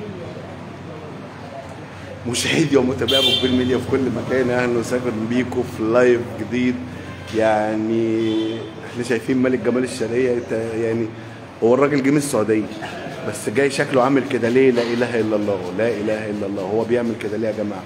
مشاهدي ومتابعي ابو كبير ميديا في كل مكان اهلا وسهلا بيكم في لايف جديد يعني احنا شايفين ملك جمال الشرقيه إنت يعني هو الراجل جه من السعوديه بس جاي شكله عامل كده ليه لا اله الا الله لا اله الا الله هو بيعمل كده ليه يا جماعه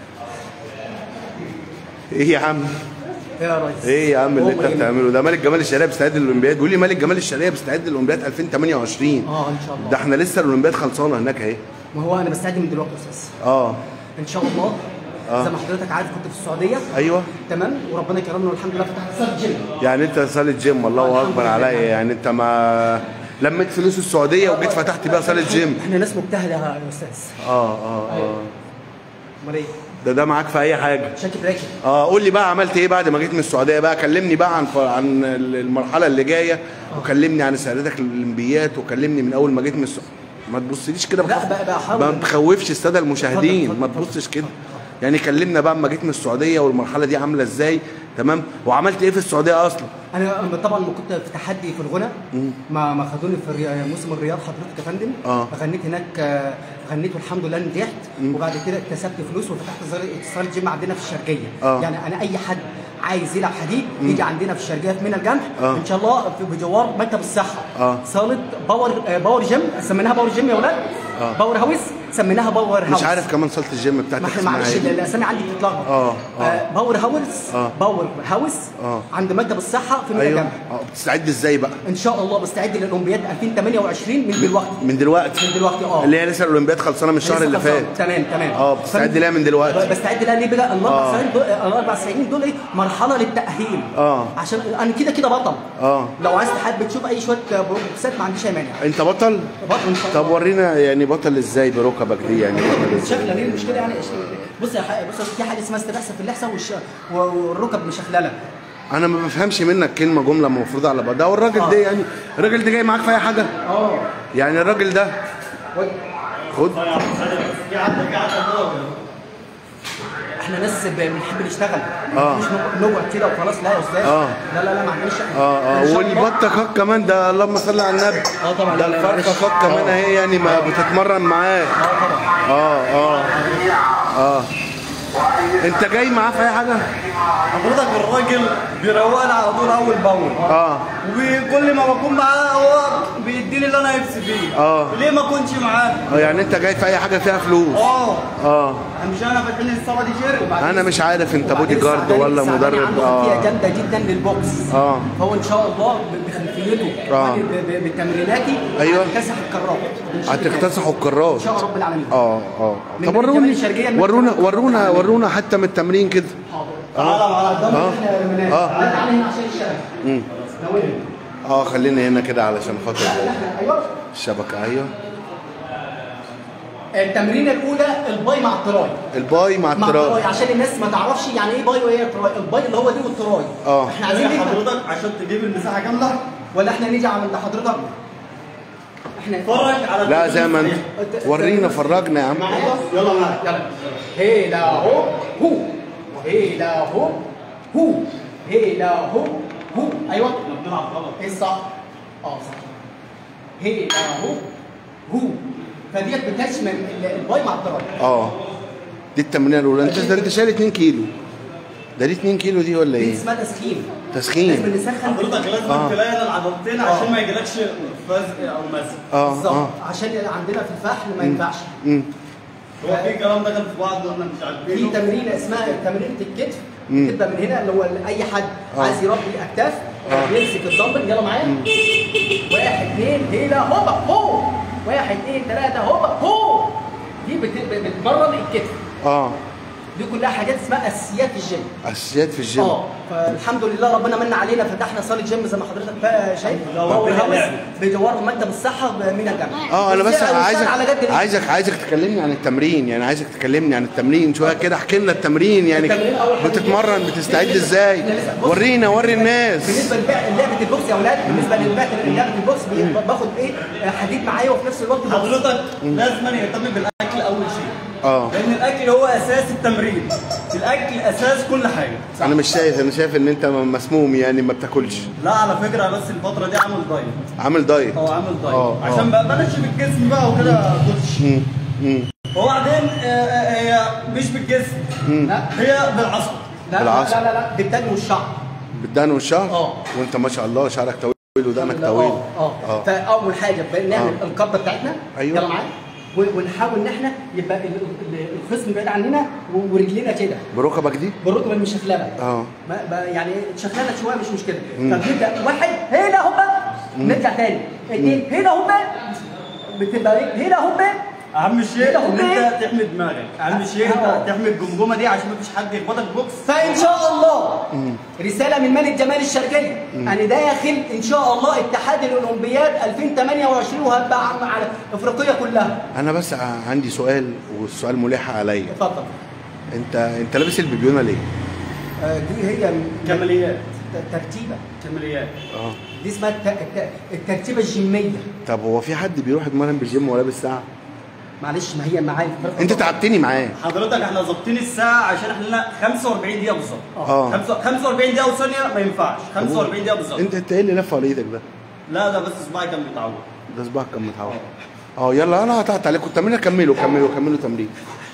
ايه يا عم يا ريس ايه يا عم اللي انت هو إيه؟ بتعمله ده ملك جمال الشرقيه بيستعد للاولمبياد بيقول لي ملك جمال الشرقيه بيستعد للاولمبياد 2028 اه ان شاء الله ده احنا لسه الاولمبياد خلصانه هناك اهي ما هو انا بستعد من دلوقتي يا استاذ اه ان شاء الله آه. زي ما حضرتك عارف كنت في السعوديه ايوه تمام وربنا كرمنا والحمد لله فتحت صاله جيم يعني انت صاله جيم الله الحمد اكبر لله. عليا يعني انت ما لميت فلوس السعوديه وجيت فتحت بيها صاله جيم احنا ناس مجتهده يا استاذ اه اه اه امال ايه ده ده معاك في اي حاجه شاكر راكب اه قول لي بقى عملت ايه بعد ما جيت من السعوديه بقى كلمني بقى عن ف... عن المرحله اللي جايه وكلمني عن سعادتك للاولمبيات وكلمني من اول ما جيت من السعوديه ما تبصليش كده لا، بخ- بقى- بقى حاول. ما تخوفش الساده المشاهدين اتفضل، ما اتفضل، تبصش كده يعني كلمنا بقى اما جيت من السعوديه والمرحله دي عامله ازاي تمام وعملت ايه في السعوديه اصلا انا أنا طبعا ما كنت في تحدي في الغنى ما ما خدوني في الري- موسم الرياض حضرتك يا فندم آه. غنيت هناك آه، غنيت والحمد لله نجحت وبعد كده اكتسبت فلوس وفتحت صالة- صاله جيم عندنا في الشرقيه آه. يعني انا اي حد عايز يلعب حديد يجي عندنا في الشرقيه في منى الجمح آه. ان شاء الله في بجوار مكتب الصحه آه. صاله باور آه، باور جيم سميناها باور جيم يا ولاد آه. باور هاوس سميناها باور هاوس مش عارف كمان صاله الجيم بتاعتك ما احنا اسمها معلش ايه الاسامي عندي بتتلخبط آه، آه. آه، باور هاوس آه. باور هاوس آه. عند مكتب الصحه في منى ايوه الجمح اه بتستعد ازاي بقى ان شاء الله بستعد للاولمبياد 2028 من دلوقتي من دلوقتي من دلوقتي اه اللي هي لسه الاولمبياد خلصانه من الشهر لسه اللي خلصان. فات تمام تمام اه بتستعد فأنا- ليها من دلوقتي بستعد لها ليه بقى الاربع آه. سنين دول الاربع سنين دول ايه مرحله للتاهيل آه. عشان انا كده كده بطل اه لو عايز حابب تشوف اي شويه بروكسات ما عنديش اي مانع انت بطل بطل ان شاء الله طب ورينا يعني بطل ازاي بركبك دي يعني بطل ازاي شكله ليه المشكله يعني بص يا ح- بص في حاجه اسمها استبحثه في اللحسه والش... والركب مشخلله انا ما بفهمش منك كلمه جمله مفروضه على بعضها والراجل آه. ده يعني الراجل ده جاي معاك في اي حاجه اه يعني الراجل ده خد احنا ناس ب- بنحب نشتغل آه. مش نق- نقعد كده وخلاص لا يا استاذ آه. لا لا لا ما عندناش اه إن اه شاء الله- والبطه خاك كمان ده اللهم صل على النبي اه طبعا ده لا، لا، الفرخه معلش. خاك كمان آه. اهي يعني ما بتتمرن معاك اه طبعا اه اه اه انت جاي معاه في اي حاجه حضرتك الراجل بيروقني على طول اول باول اه وكل ما بكون معاه هو بيديني اللي انا نفسي فيه آه. ليه ما كنتش معاه اه يعني انت جاي في اي حاجه فيها فلوس اه اه مش انا فاتحين لي الصاله دي شركه انا مش عارف انت بودي وبعدين جارد السعداني- ولا السعداني مدرب عنده خلفيه اه جامده جدا للبوكس آه. فهو ان شاء الله ب- بخلفيته آه. ب- ب- بتمريناتي أيوة. هتكتسح الكرات إن شاء الله. هتكتسحوا الكرات ان شاء الله رب العالمين اه اه من طب بين وروني الجبال الشرقية المكتب ورونا الخاص ورونا بالعالمين. ورونا حتى من التمرين كده تعالى معانا ده آه. احنا من- آه. تعالى تعالى هنا عشان الشبكه مم. ناولها. اه خلينا هنا كده علشان خاطر ايوه الشبكه ايوه التمرينه الاولى الباي مع التراي الباي مع مع التراي التراي عشان الناس ما تعرفش يعني ايه باي وايه تراي الباي اللي هو دي والتراي آه. احنا عايزين عايزين نفهم حضرتك عشان تجيب المساحه كامله ولا احنا نيجي عند حضرتك احنا اتفرج على لا زي ما انت الت- ورينا فرجنا يا عم معايا يلا معايا يلا هي لا هو هو هي لا هو هو هي لا هو هو ايوه احنا بنلعب غلط ايه الصح؟ اه صح هي لا هو هو فديت بتشمل ال- الباي مع التراي اه دي التمرينه الاولى انت ده انت شايل 2 كيلو ده دي 2 كيلو دي ولا دي ايه اسمها تسخين لازم تسخين نسخن حضرتك لازم آه. تلاقي العضلتين عشان ما يجيلكش فزق او مزق اه بالظبط اه عشان عندنا في الفحل ما ينفعش امم هو في كلام دخل في بعض واحنا مش في عارفينه تمرينه اسمها تمرينه الكتف مم. بتبقى من هنا اللي هو اي حد آه. عايز يربي الاكتاف آه. بيمسك الدمبل يلا معايا واحد اثنين هيلا هوبا هو واحد اثنين ثلاثه هوبا هو دي بت- بتمرن الكتف اه دي كلها حاجات اسمها اساسيات الجيم اساسيات في الجيم اه فالحمد لله ربنا من علينا فتحنا صاله جيم زي ما حضرتك بقى شايف لو باور ربنا هاوس لعب. بجوار مكتب الصحه من الجامعه اه انا بس بس عايزك على قد الإيد. عايزك عايزك تكلمني عن التمرين يعني عايزك تكلمني عن التمرين شويه كده احكي لنا التمرين يعني التمرين أول حاجة بتتمرن بتستعد ازاي بص. ورينا وري الناس بالنسبه للعبه البوكس يا اولاد بالنسبه للعبه البوكس بي- باخد ايه حديد معايا وفي نفس الوقت بوكس. حضرتك لازم يهتم بالاكل اول شيء اه لان الاكل هو اساس التمرين الاكل اساس كل حاجه انا مش شايف انا شايف ان انت مسموم يعني ما بتاكلش لا على فكره بس الفتره دي عامل دايت عامل دايت هو عامل دايت آه، آه. عشان بقى بنشف الجسم بقى وكده كوتش مم. وبعدين آه، آه، هي مش بالجسم لا هي بالعصب لا بالعصر. لا لا لا بالدم والشعر بالدان والشعر اه. وانت ما شاء الله شعرك طويل ودانك طويل اه اه فاول حاجه نعمل اه. القبضه بتاعتنا ايوه. يلا معايا و- ونحاول ان احنا يبقى ال- ال- الخصم بعيد عننا و- ورجلينا كده بركبك دي بالركبه المشخلله اه. ما ما- يعني شخلله شويه مش مشكله فبنبدا واحد هنا هوبا نرجع تاني اثنين هنا هوبا بتبقى ايه هنا هوبا اهم شيء كده ان هو انت تحمي دماغك اهم شيء اه. انت تحمي الجمجمه دي عشان مفيش حد يخبطك بوكس فان شاء الله رساله من ملك جمال الشرقيه انا داخل ان شاء الله اتحاد الاولمبياد 2028 وهبقى عم- على افريقيا كلها انا بس ع- عندي سؤال والسؤال ملح عليا اتفضل انت انت لابس البيبيونه ليه؟ آه، دي هي كماليات ت- ترتيبه كماليات اه دي اسمها الت- الت- الترتيبه الجيميه طب هو في حد بيروح يتمرن بالجيم ولابس ساعه؟ معلش ما هي معايا في فرقة انت الضغط. تعبتني معاه حضرتك احنا ظابطين الساعه عشان احنا لنا 45 دقيقه بالظبط اه. خمسة- 45 دقيقه وثانيه ما ينفعش 45 دقيقه بالظبط انت انت ايه اللي لف على ايدك ده؟ لا ده بس صباعي كان بيتعور ده صباعك كان متعور اه يلا انا هقطعت عليكم التمرين كملوا كملوا كملوا تمرين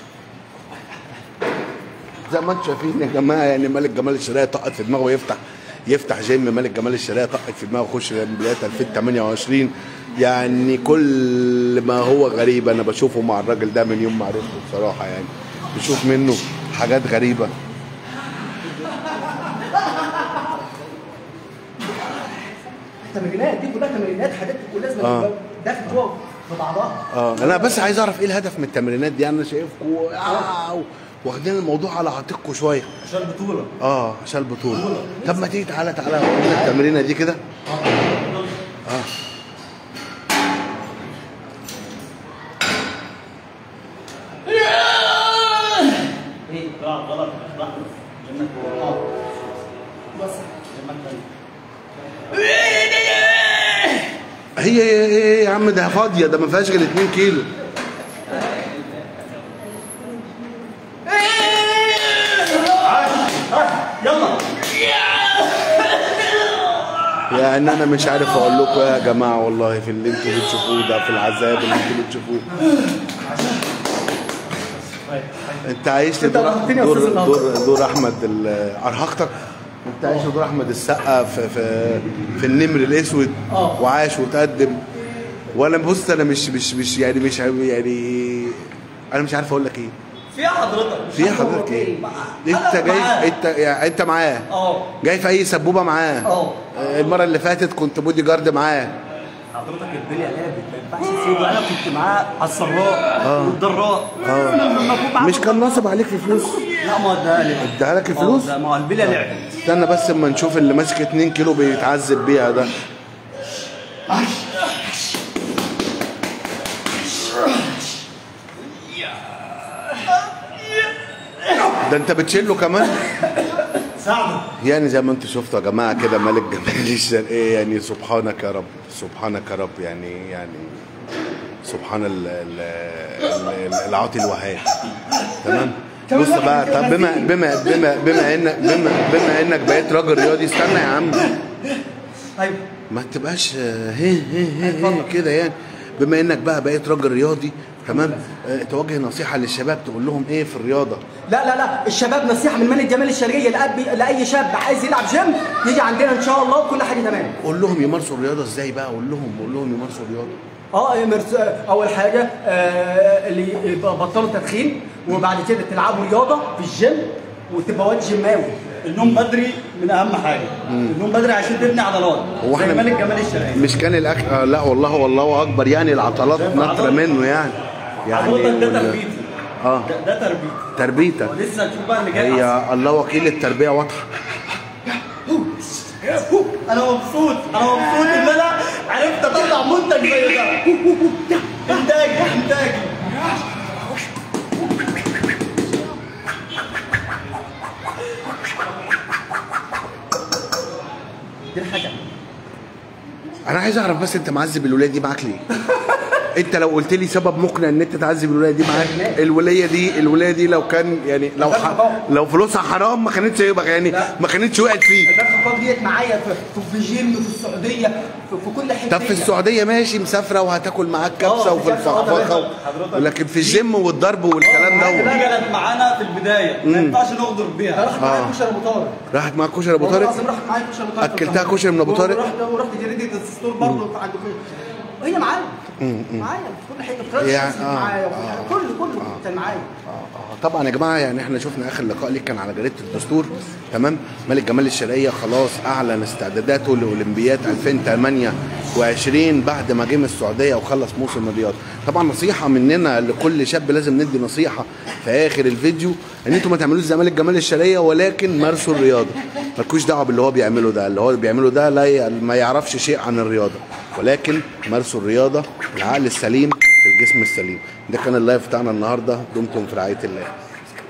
زي ما انتم شايفين يا جماعه يعني ملك جمال الشرقيه طقت في دماغه يفتح يفتح جيم ملك جمال الشرقيه طقت في دماغه يخش الاولمبياد 2028 يعني كل ما هو غريب انا بشوفه مع الراجل ده من يوم ما عرفته بصراحه يعني بشوف منه حاجات غريبه التمرينات دي كلها تمرينات حاجات كلها لازم اه. تبقى داخل جوه في بعضها اه انا بس عايز اعرف ايه الهدف من التمرينات دي انا شايفكم آه واخدين الموضوع على عاتقكم شويه عشان البطوله اه عشان البطوله طب ما تيجي تعالى تعالى ورينا التمرينه دي كده اه ايه لا غلط لا جنك اه بس هي هي هي يا عم ده فاضيه ده ما فيهاش غير 2 كيلو يلا يعني انا مش عارف اقول لكم يا جماعه والله في اللي انتوا بتشوفوه ده في العذاب اللي انتوا بتشوفوه انت عايش لي انت دور أرهقتني يا دور, أستاذ دور, النهاردة. دور احمد ال- ارهقتك انت عايش لدور احمد السقا في في في النمر الاسود اه. وعاش وتقدم وانا بص انا مش مش مش يعني مش يعني انا مش عارف اقول لك ايه فيها حضرتك في إيه حضرتك ايه انت أنا جاي معاه. انت يعني انت معاه اه جاي في اي سبوبه معاه اه. المره اللي فاتت كنت بودي جارد معاه حضرتك الدنيا لعبت ما ينفعش تسيبه انا كنت معاه على السراء والضراء اه. لما اكون معاه مش كان ناصب عليك في فلوس لا ما اداها لي اداها لك الفلوس اه، ما هو البليه لعبت استنى بس اما نشوف اللي ماسك 2 كيلو بيتعذب بيها ده ده انت بتشيله كمان ساعده يعني زي ما انتم شفتوا يا جماعه كده ملك جمال الشرقيه يعني سبحانك يا رب سبحانك يا رب يعني يعني سبحان ال- ال- ال- العاطي الوهاب تمام بص بقى طب بما بما بما بما انك بما بما انك بقيت راجل رياضي استنى يا عم ايوه ما تبقاش آه، هي هي هي, هي كده يعني بما انك بقى بقيت راجل رياضي تمام آه، توجه نصيحه للشباب تقول لهم ايه في الرياضه لا لا لا الشباب نصيحه من ملك جمال الشرقيه لأبي لاي شاب عايز يلعب جيم يجي عندنا ان شاء الله وكل حاجه تمام قول لهم يمارسوا الرياضه ازاي بقى قول لهم قول لهم يمارسوا الرياضه اه يمرس- اول حاجه آه اللي يبقى بطلوا تدخين وبعد كده تلعبوا رياضه في الجيم وتبقى واد جيماوي النوم بدري من اهم حاجه النوم بدري عشان تبني عضلات هو زي احنا- ملك جمال الشرقيه مش كان الاكل آه لا والله والله اكبر يعني العضلات نطره منه يعني حضرتك ده وال- تربيتي اه ده, ده تربيتي تربيتك ولسه هتشوف بقى اللي جاي أحسن. هي الله وكيل التربيه واضحه انا مبسوط انا مبسوط ان انا عرفت اطلع منتج زي ده انتاجي انتاجي دي الحاجه انا عايز اعرف بس انت معذب الولاد دي معاك ليه انت لو قلت لي سبب مقنع ان انت تعذب الولايه دي معاك الولايه دي الولايه دي لو كان يعني لو ح... لو فلوسها حرام ما كانتش هيبقى يعني لا. ما كانتش وقعت فيك البنك الخاص ديت معايا في في في جيم في السعوديه في, في كل حته طب في السعوديه ماشي مسافره وهتاكل معاك كبسه اه، وفي كبسة، اه، الفخفخه حضرتك. لكن في الجيم والضرب والكلام دي دوت كانت معانا في البدايه ما ينفعش نغدر ده بيها راحت معايا كشري ابو طارق راحت معاك كشري ابو والله طارق العظيم راحت معايا كشري ابو طارق أكلتها كشري من أبو طارق؟ ورحت ورحت جريده الستور برضه عند هي معايا معايا في كل حاجه في كل يعني- حاجه آه، معايا وكل آه. حاجة. كله كله كان معايا آه، طبعا يا جماعه يعني احنا شفنا اخر لقاء ليك كان على جريده الدستور تمام ملك جمال الشرقيه خلاص اعلن استعداداته لاولمبياد 2028 بعد ما جه من السعوديه وخلص موسم الرياض طبعا نصيحه مننا لكل شاب لازم ندي نصيحه في اخر الفيديو ان انتوا ما تعملوش زي ملك جمال الشرقيه ولكن مارسوا الرياضه مالكوش دعوه باللي هو بيعمله ده اللي هو بيعمله ده لا ي... ما يعرفش شيء عن الرياضه ولكن مارسوا الرياضه العقل السليم في الجسم السليم ده كان اللايف بتاعنا النهارده دمتم في رعايه الله